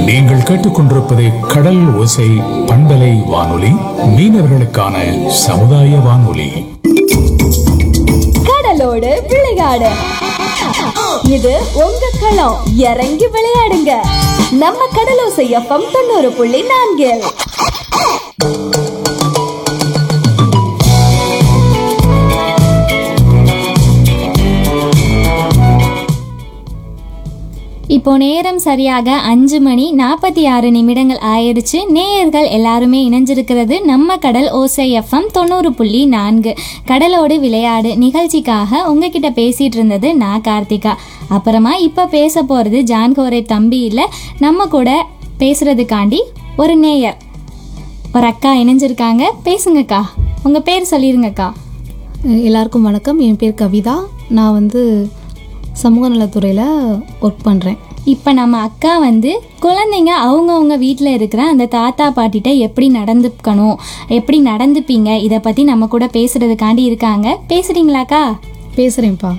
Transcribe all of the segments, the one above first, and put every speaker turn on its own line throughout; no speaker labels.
நீங்கள் கேட்டுக்கொண்டிருப்பது கடல் ஓசை பண்பலை வானொலி மீனவர்களுக்கான சமுதாய வானொலி
கடலோடு விளையாடு இது உங்க களம் இறங்கி விளையாடுங்க நம்ம கடலோசை எஃப்எம் தொண்ணூறு புள்ளி நான்கில்
இப்போ நேரம் சரியாக அஞ்சு மணி நாற்பத்தி ஆறு நிமிடங்கள் ஆயிடுச்சு நேயர்கள் எல்லாருமே இணைஞ்சிருக்கிறது நம்ம கடல் ஓசை எஃப்எம் தொண்ணூறு புள்ளி நான்கு கடலோடு விளையாடு நிகழ்ச்சிக்காக உங்ககிட்ட பேசிட்டு இருந்தது நான் கார்த்திகா அப்புறமா இப்போ பேச போகிறது ஜான்கோரை தம்பி இல்லை நம்ம கூட பேசுறதுக்காண்டி ஒரு நேயர் ஒரு அக்கா இணைஞ்சிருக்காங்க பேசுங்கக்கா உங்கள் பேர் சொல்லிருங்கக்கா
எல்லாருக்கும் வணக்கம் என் பேர் கவிதா நான் வந்து சமூக நலத்துறையில் ஒர்க் பண்ணுறேன்
இப்போ நம்ம அக்கா வந்து குழந்தைங்க அவங்கவுங்க வீட்டில் இருக்கிற அந்த தாத்தா பாட்டிகிட்ட எப்படி நடந்துக்கணும் எப்படி நடந்துப்பீங்க இதை பற்றி நம்ம கூட பேசுறதுக்காண்டி இருக்காங்க பேசுறீங்களாக்கா
பேசுகிறேன்ப்பா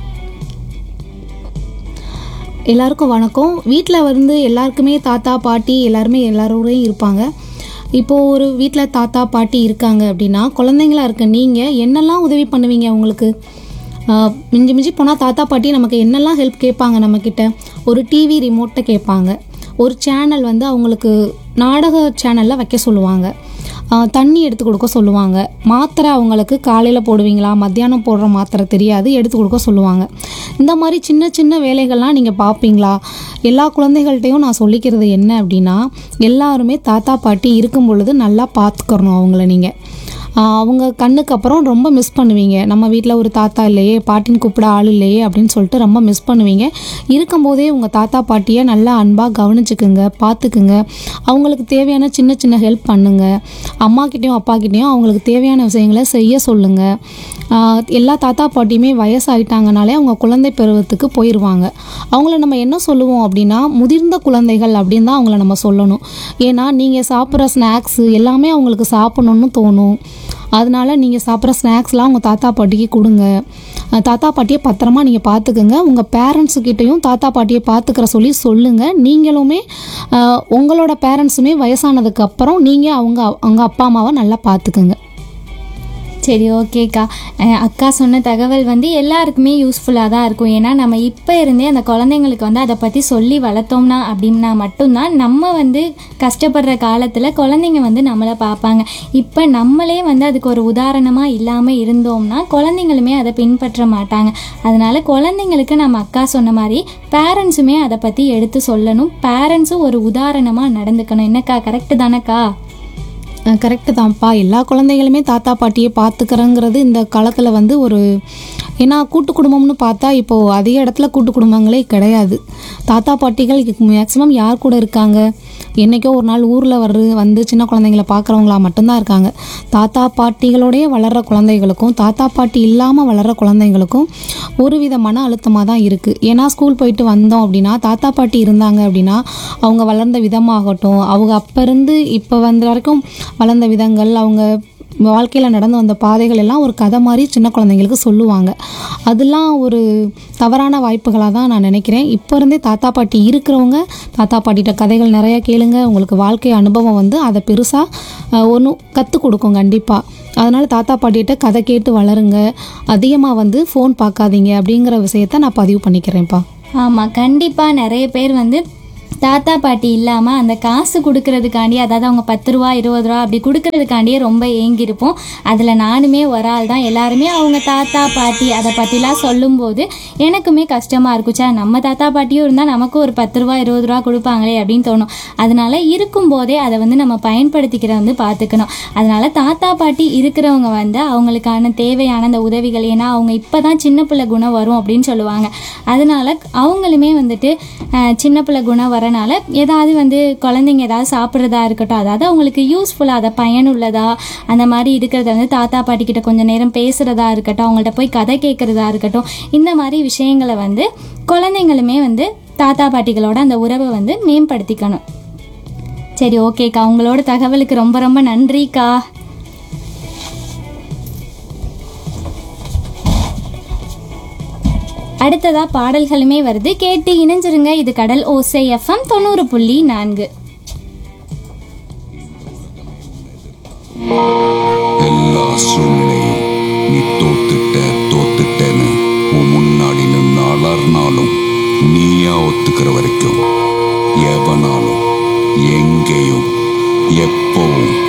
எல்லாருக்கும் வணக்கம் வீட்டில் வந்து எல்லாருக்குமே தாத்தா பாட்டி எல்லாருமே எல்லாரோடையும் இருப்பாங்க இப்போது ஒரு வீட்டில் தாத்தா பாட்டி இருக்காங்க அப்படின்னா குழந்தைங்களா இருக்க நீங்கள் என்னெல்லாம் உதவி பண்ணுவீங்க அவங்களுக்கு ஆஹ் மிஞ்சி மிஞ்சி போனால் தாத்தா பாட்டி நமக்கு என்னெல்லாம் ஹெல்ப் கேட்பாங்க நம்மக்கிட்ட ஒரு டிவி ரிமோட்டை கேட்பாங்க ஒரு சேனல் வந்து அவங்களுக்கு நாடக சேனலில் வைக்க சொல்லுவாங்க ஆஹ் தண்ணி எடுத்து கொடுக்க சொல்லுவாங்க மாத்திரை அவங்களுக்கு காலையில் போடுவீங்களா மத்தியானம் போடுற மாத்திரை தெரியாது எடுத்து கொடுக்க சொல்லுவாங்க இந்த மாதிரி சின்ன சின்ன வேலைகள்லாம் நீங்கள் பார்ப்பீங்களா எல்லா குழந்தைகள்கிட்டையும் நான் சொல்லிக்கிறது என்ன அப்படின்னா எல்லாருமே தாத்தா பாட்டி இருக்கும் பொழுது நல்லா பார்த்துக்கறணும் அவங்கள நீங்கள் ஆஹ் அவங்க கண்ணுக்கு அப்புறம் ரொம்ப மிஸ் பண்ணுவீங்க நம்ம வீட்டில் ஒரு தாத்தா இல்லையே பாட்டின்னு கூப்பிட ஆள் இல்லையே அப்படின்னு சொல்லிட்டு ரொம்ப மிஸ் பண்ணுவீங்க இருக்கும்போதே உங்கள் தாத்தா பாட்டியை நல்லா அன்பாக கவனிச்சுக்குங்க பார்த்துக்குங்க அவங்களுக்கு தேவையான சின்ன சின்ன ஹெல்ப் பண்ணுங்க அம்மாக்கிட்டேயும் அப்பாக்கிட்டேயும் அவங்களுக்கு தேவையான விஷயங்களை செய்ய சொல்லுங்கள் ஆஹ் எல்லா தாத்தா பாட்டியுமே வயசாயிட்டாங்கனாலே அவங்க குழந்தை பருவத்துக்கு போயிடுவாங்க அவங்கள நம்ம என்ன சொல்லுவோம் அப்படின்னா முதிர்ந்த குழந்தைகள் அப்படின்னு தான் அவங்கள நம்ம சொல்லணும் ஏன்னா நீங்கள் சாப்பிட்ற ஸ்நாக்ஸு எல்லாமே அவங்களுக்கு சாப்பிடணும்னு தோணும் அதனால நீங்கள் சாப்பிட்ற ஸ்நாக்ஸ்லாம் உங்கள் தாத்தா பாட்டிக்கு கொடுங்க அஹ் தாத்தா பாட்டியை பத்திரமா நீங்கள் பார்த்துக்குங்க உங்கள் பேரண்ட்ஸுக்கிட்டையும் தாத்தா பாட்டியை பார்த்துக்கிற சொல்லி சொல்லுங்கள் நீங்களுமே அஹ் உங்களோட பேரண்ட்ஸுமே வயசானதுக்கு அப்புறம் நீங்கள் அவங்க அவங்க அப்பா அம்மாவை நல்லா பார்த்துக்குங்க
சரி ஓகேக்கா அஹ் அக்கா சொன்ன தகவல் வந்து எல்லாருக்குமே யூஸ்ஃபுல்லாக தான் இருக்கும் ஏன்னா நம்ம இப்போ இருந்தே அந்த குழந்தைங்களுக்கு வந்து அதை பற்றி சொல்லி வளர்த்தோம்னா அப்படின்னா மட்டும்தான் நம்ம வந்து கஷ்டப்படுற காலத்தில் குழந்தைங்க வந்து நம்மளை பார்ப்பாங்க இப்போ நம்மளே வந்து அதுக்கு ஒரு உதாரணமாக இல்லாமல் இருந்தோம்னா குழந்தைங்களுமே அதை பின்பற்ற மாட்டாங்க அதனால குழந்தைங்களுக்கு நம்ம அக்கா சொன்ன மாதிரி பேரண்ட்ஸுமே அதை பற்றி எடுத்து சொல்லணும் பேரண்ட்ஸும் ஒரு உதாரணமாக நடந்துக்கணும் என்னக்கா கரெக்டு தானேக்கா
கரெக்டு தான்ப்பா எல்லா குழந்தைகளுமே தாத்தா பாட்டியை பார்த்துக்கிறேங்கிறது இந்த காலத்தில் வந்து ஒரு ஏன்னா கூட்டு குடும்பம்னு பார்த்தா இப்போது அதிக இடத்துல கூட்டு குடும்பங்களே கிடையாது தாத்தா பாட்டிகள் மேக்ஸிமம் யார் கூட இருக்காங்க என்றைக்கோ ஒரு நாள் ஊரில் வர்ற வந்து சின்ன குழந்தைங்கள பார்க்குறவங்களா மட்டும்தான் இருக்காங்க தாத்தா பாட்டிகளோடயே வளர்கிற குழந்தைகளுக்கும் தாத்தா பாட்டி இல்லாமல் வளர்கிற குழந்தைங்களுக்கும் ஒரு வித மன அழுத்தமாக தான் இருக்குது ஏன்னா ஸ்கூல் போயிட்டு வந்தோம் அப்படின்னா தாத்தா பாட்டி இருந்தாங்க அப்படின்னா அவங்க வளர்ந்த விதமாகட்டும் அவங்க அப்போ இருந்து இப்போ வந்த வரைக்கும் வளர்ந்த விதங்கள் அவங்க வாழ்க்கையில் நடந்து வந்த பாதைகள் எல்லாம் ஒரு கதை மாதிரி சின்ன குழந்தைங்களுக்கு சொல்லுவாங்க அதெல்லாம் ஒரு தவறான வாய்ப்புகளாக தான் நான் நினைக்கிறேன் இப்போ இருந்தே தாத்தா பாட்டி இருக்கிறவங்க தாத்தா பாட்டிகிட்ட கதைகள் நிறையா கேளுங்க உங்களுக்கு வாழ்க்கை அனுபவம் வந்து அதை பெருசாக ஒன்றும் கற்றுக் கொடுக்கும் கண்டிப்பாக அதனால் தாத்தா பாட்டிகிட்ட கதை கேட்டு வளருங்க அதிகமாக வந்து ஃபோன் பார்க்காதீங்க அப்படிங்கிற விஷயத்த நான் பதிவு பண்ணிக்கிறேன்ப்பா
ஆமாம் கண்டிப்பாக நிறைய பேர் வந்து தாத்தா பாட்டி இல்லாமல் அந்த காசு கொடுக்கறதுக்காண்டி அதாவது அவங்க பத்து ரூபா இருபது ரூபா அப்படி கொடுக்கறதுக்காண்டியே ரொம்ப ஏங்கியிருப்போம் அதில் நானுமே ஒரு ஆள் தான் எல்லாருமே அவங்க தாத்தா பாட்டி அதை பற்றிலாம் சொல்லும்போது எனக்குமே கஷ்டமாக இருக்கும் சே நம்ம தாத்தா பாட்டியும் இருந்தால் நமக்கு ஒரு பத்து ரூபா இருபது ரூபா கொடுப்பாங்களே அப்படின்னு தோணும் அதனால இருக்கும்போதே அதை வந்து நம்ம பயன்படுத்திக்கிற வந்து பார்த்துக்கணும் அதனால தாத்தா பாட்டி இருக்கிறவங்க வந்து அவங்களுக்கான தேவையான அந்த உதவிகள் ஏன்னா அவங்க இப்போ தான் சின்ன பிள்ளை குணம் வரும் அப்படின்னு சொல்லுவாங்க அதனால அவங்களுமே வந்துட்டு அஹ், சின்ன பிள்ளை குணம் வரனால ஏதாவது வந்து குழந்தைங்க ஏதாவது சாப்பிட்றதா இருக்கட்டும் அதாவது அவங்களுக்கு யூஸ்ஃபுல்லாக அதை பயனுள்ளதா அந்த மாதிரி இருக்கிறத வந்து தாத்தா பாட்டி கிட்ட கொஞ்சம் நேரம் பேசுகிறதா இருக்கட்டும் அவங்கள்ட்ட போய் கதை கேட்குறதா இருக்கட்டும் இந்த மாதிரி விஷயங்களை வந்து குழந்தைங்களுமே வந்து தாத்தா பாட்டிகளோட அந்த உறவை வந்து மேம்படுத்திக்கணும் சரி ஓகேக்கா உங்களோட தகவலுக்கு ரொம்ப ரொம்ப நன்றிக்கா அடுத்ததா பாடல்களுமே வருது கேட்டு இணைஞ்சிருங்க இது கடல் ஓசை எஃப்எம் தொண்ணூறு புள்ளி நான்கு
எல்லா சூழ்நிலையும் நீ தோத்துட்ட தோத்துட்டேன்னு உன் முன்னாடி நின்று அலர்னாலும் நீயா ஒத்துக்கிற வரைக்கும் எவனாலும் எங்கேயும் எப்பவும்